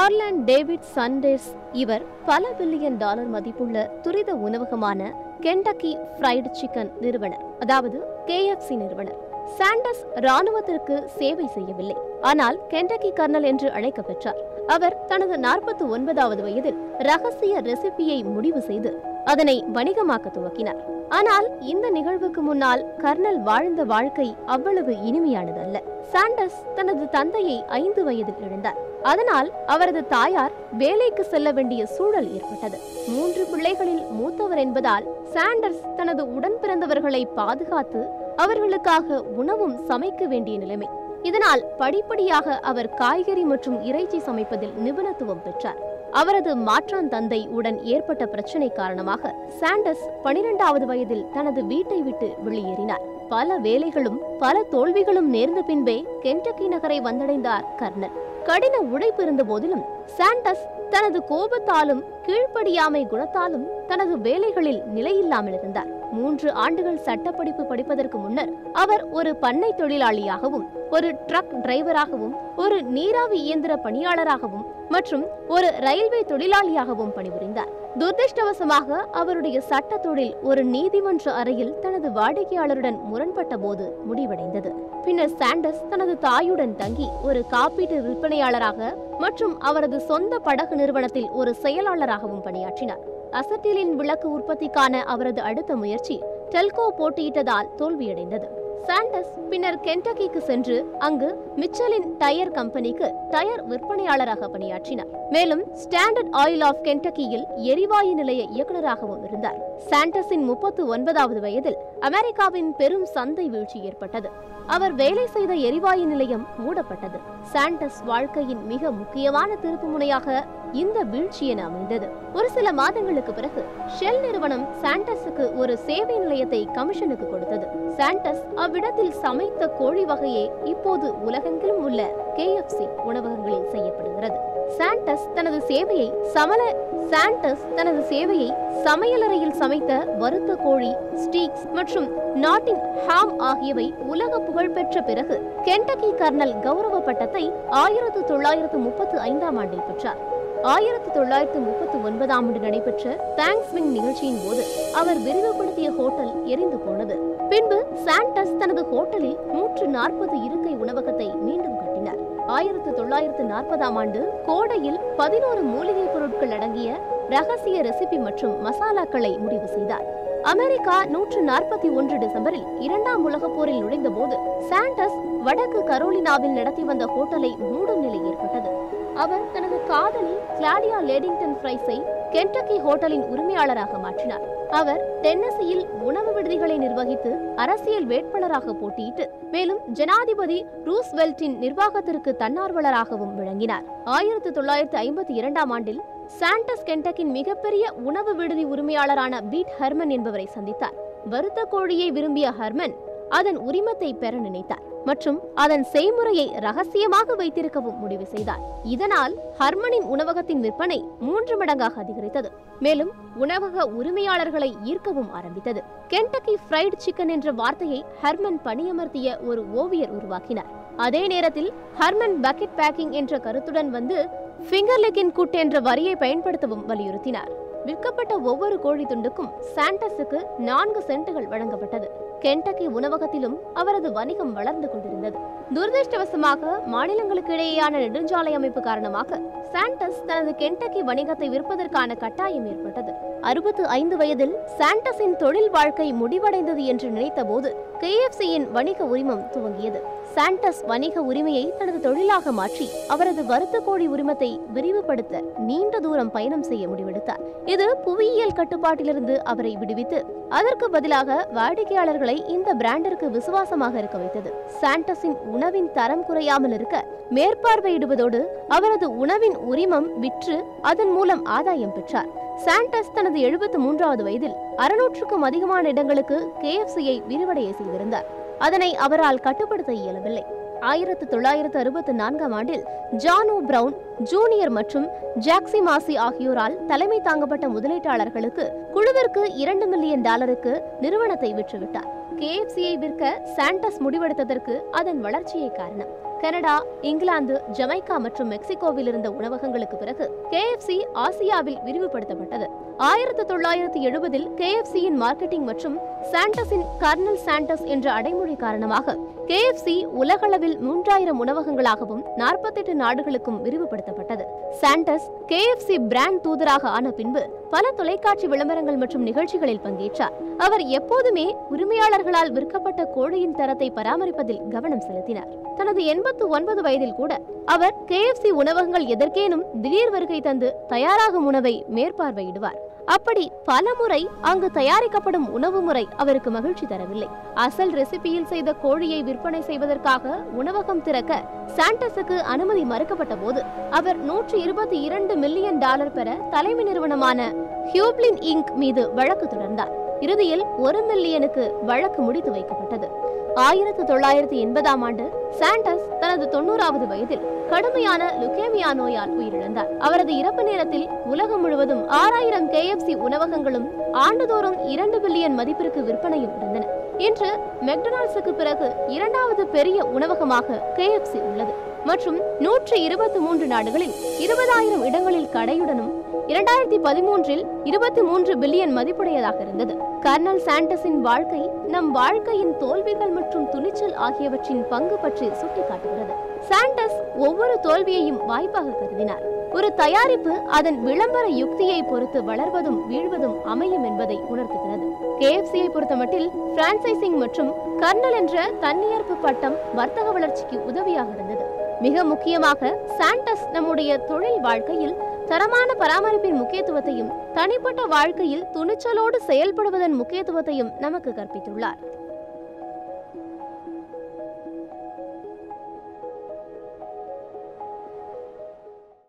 ஹார்லாண்ட் David சண்டேர்ஸ் இவர் பல billion dollar மதிப்புள்ள துரித உணவகமான கெண்டக்கி ஃப்ரைடு சிக்கன் நிறுவனர் அதாவது கேஎஃப்சி நிறுவனர் சாண்டர்ஸ் ராணுவத்திற்கு சேவை செய்யவில்லை ஆனால் கெண்டக்கி கர்னல் என்று அழைக்கப்பெற்றார் அவர் தனது நாற்பத்தி ஒன்பதாவது வயதில் ரகசிய ரெசிபியை முடிவு செய்து அதனை வணிகமாக்க துவக்கினார் ஆனால் இந்த நிகழ்வுக்கு முன்னால் கர்னல் வாழ்ந்த வாழ்க்கை அவ்வளவு இனிமையானதல்ல சாண்டர்ஸ் தனது தந்தையை ஐந்து வயதில் இழந்தார் அதனால் அவரது தாயார் வேலைக்கு செல்ல வேண்டிய சூழல் ஏற்பட்டது மூன்று பிள்ளைகளில் மூத்தவர் என்பதால் சாண்டர்ஸ் தனது உடன் பிறந்தவர்களை பாதுகாத்து அவர்களுக்காக உணவும் சமைக்க வேண்டிய நிலைமை இதனால் படிப்படியாக அவர் காய்கறி மற்றும் இறைச்சி சமைப்பதில் நிபுணத்துவம் பெற்றார் அவரது மாற்றான் தந்தை உடன் ஏற்பட்ட பிரச்சனை காரணமாக சாண்டர்ஸ் பனிரெண்டாவது வயதில் தனது வீட்டை விட்டு வெளியேறினார் பல வேலைகளும் பல தோல்விகளும் நேர்ந்த பின்பே கென்டக்கி நகரை வந்தடைந்தார் கர்னல் கடின உழைப்பு இருந்த போதிலும் சாண்டர்ஸ் தனது கோபத்தாலும் கீழ்ப்படியாமை குணத்தாலும் தனது வேலைகளில் நிலையில்லாமல் இருந்தார் மூன்று ஆண்டுகள் சட்டப்படிப்பு படிப்பதற்கு முன்னர் அவர் ஒரு பண்ணை தொழிலாளியாகவும் ஒரு ட்ரக் டிரைவராகவும் ஒரு நீராவி இயந்திர பணியாளராகவும் மற்றும் ஒரு ரயில்வே தொழிலாளியாகவும் பணிபுரிந்தார் துரதிருஷ்டவசமாக அவருடைய சட்ட தொழில் ஒரு நீதிமன்ற அறையில் தனது வாடிக்கையாளருடன் முரண்பட்ட போது முடிவடைந்தது பின்னர் சாண்டர்ஸ் தனது தாயுடன் தங்கி ஒரு காப்பீட்டு விற்பனையாளராக மற்றும் அவரது சொந்த படகு நிறுவனத்தில் ஒரு செயலாளராகவும் பணியாற்றினார் அசட்டிலின் விளக்கு உற்பத்திக்கான அவரது அடுத்த முயற்சி டெல்கோ போட்டியிட்டதால் தோல்வியடைந்தது சாண்டர்ஸ் பின்னர் கென்டக்கிக்கு சென்று அங்கு மிச்சலின் டயர் கம்பெனிக்கு டயர் விற்பனையாளராக பணியாற்றினார் மேலும் ஸ்டாண்டர்ட் ஆயில் ஆஃப் கென்டக்கியில் எரிவாயு நிலைய இயக்குநராகவும் இருந்தார் சாண்டர்ஸின் முப்பத்து ஒன்பதாவது வயதில் அமெரிக்காவின் பெரும் சந்தை வீழ்ச்சி ஏற்பட்டது அவர் வேலை செய்த எரிவாயு நிலையம் மூடப்பட்டது சாண்டர்ஸ் வாழ்க்கையின் மிக முக்கியமான திருப்புமுனையாக இந்த வீழ்ச்சி என அமைந்தது ஒரு சில மாதங்களுக்கு பிறகு ஷெல் நிறுவனம் சாண்டர்ஸுக்கு ஒரு சேவை நிலையத்தை கமிஷனுக்கு கொடுத்தது சாண்டர்ஸ் அவ்விடத்தில் சமைத்த கோழி வகையே இப்போது உலகெங்கிலும் உள்ள கேஎஃப்சி உணவகங்களில் செய்யப்படுகிறது சாண்டஸ் தனது சேவையை சமல சாண்டஸ் தனது சேவையை சமையலறையில் சமைத்த வறுத்த கோழி ஸ்டீக்ஸ் மற்றும் நாட்டின் ஹாம் ஆகியவை உலக புகழ்பெற்ற பிறகு கென்டக்கி கர்னல் கௌரவ பட்டத்தை ஆயிரத்து தொள்ளாயிரத்து முப்பத்து ஐந்தாம் ஆண்டில் பெற்றார் ஆயிரத்து தொள்ளாயிரத்து முப்பத்து ஒன்பதாம் ஆண்டு நடைபெற்ற தேங்க்ஸ்விங் நிகழ்ச்சியின் போது அவர் விரிவுபடுத்திய ஹோட்டல் எரிந்து போனது பின்பு சாண்டஸ் தனது ஹோட்டலில் நூற்று நாற்பது இருக்கை உணவகத்தை மீண்டும் கட்டினார் ஆயிரத்து தொள்ளாயிரத்து நாற்பதாம் ஆண்டு கோடையில் பதினோரு மூலிகை பொருட்கள் அடங்கிய ரகசிய ரெசிபி மற்றும் மசாலாக்களை முடிவு செய்தார் அமெரிக்கா நூற்று நாற்பத்தி ஒன்று டிசம்பரில் இரண்டாம் உலகப் போரில் நுழைந்த போது சாண்டஸ் வடக்கு கரோலினாவில் நடத்தி வந்த ஹோட்டலை மூடும் நிலை ஏற்பட்டது அவர் தனது காதலி கிளாடியா லேடிங்டன் பிரைஸை கென்டக்கி ஹோட்டலின் உரிமையாளராக மாற்றினார் அவர் டென்னசியில் உணவு விடுதிகளை நிர்வகித்து அரசியல் வேட்பாளராக போட்டியிட்டு மேலும் ஜனாதிபதி ரூஸ்வெல்ட்டின் நிர்வாகத்திற்கு தன்னார்வலராகவும் விளங்கினார் ஆயிரத்து தொள்ளாயிரத்து ஐம்பத்தி இரண்டாம் ஆண்டில் சாண்டஸ் கென்டக்கின் மிகப்பெரிய உணவு விடுதி உரிமையாளரான பீட் ஹர்மன் என்பவரை சந்தித்தார் வறுத்த கோழியை விரும்பிய ஹர்மன் அதன் உரிமத்தை பெற நினைத்தார் மற்றும் அதன் செய்முறையை ரகசியமாக வைத்திருக்கவும் முடிவு செய்தார் இதனால் ஹர்மனின் உணவகத்தின் விற்பனை மூன்று மடங்காக அதிகரித்தது மேலும் உணவக உரிமையாளர்களை ஈர்க்கவும் ஆரம்பித்தது கென்டக்கி ஃப்ரைட் சிக்கன் என்ற வார்த்தையை ஹர்மன் பணியமர்த்திய ஒரு ஓவியர் உருவாக்கினார் அதே நேரத்தில் ஹர்மன் பக்கெட் பேக்கிங் என்ற கருத்துடன் வந்து ஃபிங்கர்லெக்கின் குட் என்ற வரியை பயன்படுத்தவும் வலியுறுத்தினார் விற்கப்பட்ட ஒவ்வொரு கோழி துண்டுக்கும் சாண்டஸுக்கு நான்கு சென்ட்டுகள் வழங்கப்பட்டது கென்டக்கி உணவகத்திலும் அவரது வணிகம் வளர்ந்து கொண்டிருந்தது துரதிருஷ்டவசமாக மாநிலங்களுக்கு இடையேயான நெடுஞ்சாலை அமைப்பு காரணமாக சாண்டஸ் தனது கென்டக்கி வணிகத்தை விற்பதற்கான கட்டாயம் ஏற்பட்டது அறுபத்து ஐந்து வயதில் சாண்டஸின் தொழில் வாழ்க்கை முடிவடைந்தது என்று நினைத்தபோது கேஎஃப்சியின் வணிக உரிமம் துவங்கியது சாண்டஸ் வணிக உரிமையை தனது தொழிலாக மாற்றி அவரது வறுத்த கோழி உரிமத்தை விரிவுபடுத்த நீண்ட தூரம் பயணம் செய்ய முடிவெடுத்தார் இது புவியியல் கட்டுப்பாட்டிலிருந்து அவரை விடுவித்து அதற்கு பதிலாக வாடிக்கையாளர்களை இந்த பிராண்டிற்கு விசுவாசமாக இருக்க வைத்தது சாண்டஸின் உணவின் தரம் குறையாமல் இருக்க மேற்பார்வையிடுவதோடு அவரது உணவின் உரிமம் விற்று அதன் மூலம் ஆதாயம் பெற்றார் சாண்டஸ் தனது எழுபத்து மூன்றாவது வயதில் அறுநூற்றுக்கும் அதிகமான இடங்களுக்கு கேஎஃப்சியை விரிவடைய செய்திருந்தார் அதனை அவரால் கட்டுப்படுத்த இயலவில்லை ஆயிரத்து தொள்ளாயிரத்து அறுபத்தி நான்காம் ஆண்டில் ஜானோ பிரவுன் ஜூனியர் மற்றும் ஜாக்சி மாசி ஆகியோரால் தலைமை தாங்கப்பட்ட முதலீட்டாளர்களுக்கு குழுவிற்கு இரண்டு மில்லியன் டாலருக்கு நிறுவனத்தை விற்றுவிட்டார் கேஎஃப்சியை விற்க சாண்டஸ் முடிவெடுத்ததற்கு அதன் வளர்ச்சியே காரணம் கனடா இங்கிலாந்து ஜமைக்கா மற்றும் மெக்சிகோவில் இருந்த உணவகங்களுக்கு பிறகு கேஎஃப்சி ஆசியாவில் விரிவுபடுத்தப்பட்டது ஆயிரத்து தொள்ளாயிரத்து எழுபதில் கேஎஃப்சியின் மார்க்கெட்டிங் மற்றும் சாண்டஸின் கர்னல் சாண்டஸ் என்ற அடைமொழி காரணமாக கேஎஃப்சி உலகளவில் மூன்றாயிரம் உணவகங்களாகவும் நாற்பத்தெட்டு நாடுகளுக்கும் விரிவுபடுத்தப்பட்டது சாண்டஸ் கேஎஃப்சி பிராண்ட் தூதராக ஆன பின்பு பல தொலைக்காட்சி விளம்பரங்கள் மற்றும் நிகழ்ச்சிகளில் பங்கேற்றார் அவர் எப்போதுமே உரிமையாளர்களால் விற்கப்பட்ட கோழியின் தரத்தை பராமரிப்பதில் கவனம் செலுத்தினார் தனது எண்பத்து ஒன்பது வயதில் கூட அவர் கேஎஃப்சி உணவகங்கள் எதற்கேனும் திடீர் வருகை தந்து தயாராகும் உணவை மேற்பார்வையிடுவார் அப்படி பல முறை அங்கு தயாரிக்கப்படும் உணவு முறை அவருக்கு மகிழ்ச்சி தரவில்லை அசல் ரெசிபியில் செய்த கோழியை விற்பனை செய்வதற்காக உணவகம் திறக்க சாண்டஸுக்கு அனுமதி மறுக்கப்பட்ட போது அவர் நூற்றி இருபத்தி இரண்டு மில்லியன் டாலர் பெற தலைமை நிறுவனமான ஹியூப்ளின் இங்க் மீது வழக்கு தொடர்ந்தார் இறுதியில் ஒரு மில்லியனுக்கு வழக்கு முடித்து வைக்கப்பட்டது ஆயிரத்து தொள்ளாயிரத்து எண்பதாம் ஆண்டு சாண்டஸ் தனது தொண்ணூறாவது வயதில் கடுமையான லுகேமியா நோயால் உயிரிழந்தார் அவரது இறப்பு நேரத்தில் உலகம் முழுவதும் ஆறாயிரம் கேஎஃப்சி உணவகங்களும் ஆண்டுதோறும் இரண்டு பில்லியன் மதிப்பிற்கு விற்பனையும் இருந்தன இன்று மெக்டொனால்ட்ஸுக்கு பிறகு இரண்டாவது பெரிய உணவகமாக கேஎஃப்சி உள்ளது மற்றும் நூற்றி இருபத்தி மூன்று நாடுகளில் இருபதாயிரம் இடங்களில் கடையுடனும் இரண்டாயிரத்தி பதிமூன்றில் இருபத்தி மூன்று பில்லியன் மதிப்புடையதாக இருந்தது கர்னல் சாண்டஸின் வாழ்க்கை நம் வாழ்க்கையின் தோல்விகள் மற்றும் துணிச்சல் ஆகியவற்றின் பங்கு பற்றி சுட்டிக்காட்டுகிறது சாண்டஸ் ஒவ்வொரு தோல்வியையும் வாய்ப்பாக கருதினார் ஒரு தயாரிப்பு அதன் விளம்பர யுக்தியை பொறுத்து வளர்வதும் வீழ்வதும் அமையும் என்பதை உணர்த்துகிறது கேஎஃப்சியை பொறுத்தமட்டில் பிரான்சைசிங் மற்றும் கர்னல் என்ற தன்னியர்ப்பு பட்டம் வர்த்தக வளர்ச்சிக்கு உதவியாக இருந்தது மிக முக்கியமாக சாண்டஸ் நம்முடைய தொழில் வாழ்க்கையில் தரமான பராமரிப்பின் முக்கியத்துவத்தையும் தனிப்பட்ட வாழ்க்கையில் துணிச்சலோடு செயல்படுவதன் முக்கியத்துவத்தையும் நமக்கு கற்பித்துள்ளார்